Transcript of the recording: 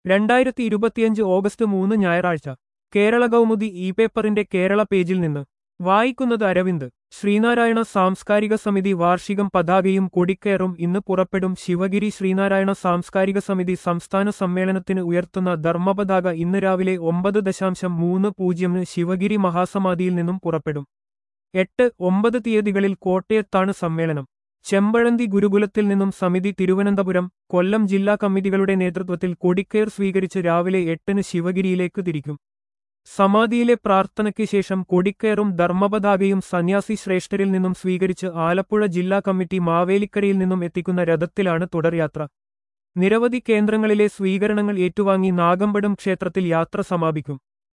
രണ്ടായിരത്തി ഇരുപത്തിയഞ്ച് ഓഗസ്റ്റ് മൂന്ന് ഞായറാഴ്ച കേരള കൗമുദി ഇ പേപ്പറിന്റെ കേരള പേജിൽ നിന്ന് വായിക്കുന്നത് അരവിന്ദ് ശ്രീനാരായണ സാംസ്കാരിക സമിതി വാർഷികം പതാകയും കൊടിക്കയറും ഇന്ന് പുറപ്പെടും ശിവഗിരി ശ്രീനാരായണ സാംസ്കാരിക സമിതി സംസ്ഥാന സമ്മേളനത്തിന് ഉയർത്തുന്ന ധർമ്മപതാക ഇന്ന് രാവിലെ ഒമ്പത് ദശാംശം മൂന്ന് പൂജ്യമിന് ശിവഗിരി മഹാസമാധിയിൽ നിന്നും പുറപ്പെടും എട്ട് ഒമ്പത് തീയതികളിൽ കോട്ടയത്താണ് സമ്മേളനം ചെമ്പഴന്തി ഗുരുകുലത്തിൽ നിന്നും സമിതി തിരുവനന്തപുരം കൊല്ലം ജില്ലാ കമ്മിറ്റികളുടെ നേതൃത്വത്തിൽ കൊടിക്കയർ സ്വീകരിച്ച് രാവിലെ എട്ടിന് ശിവഗിരിയിലേക്ക് തിരിക്കും സമാധിയിലെ പ്രാർത്ഥനയ്ക്ക് ശേഷം കൊടിക്കയറും ധർമ്മപതാകയും സന്യാസി ശ്രേഷ്ഠരിൽ നിന്നും സ്വീകരിച്ച് ആലപ്പുഴ ജില്ലാ കമ്മിറ്റി മാവേലിക്കരയിൽ നിന്നും എത്തിക്കുന്ന രഥത്തിലാണ് തുടർയാത്ര നിരവധി കേന്ദ്രങ്ങളിലെ സ്വീകരണങ്ങൾ ഏറ്റുവാങ്ങി നാഗമ്പടം ക്ഷേത്രത്തിൽ യാത്ര സമാപിക്കും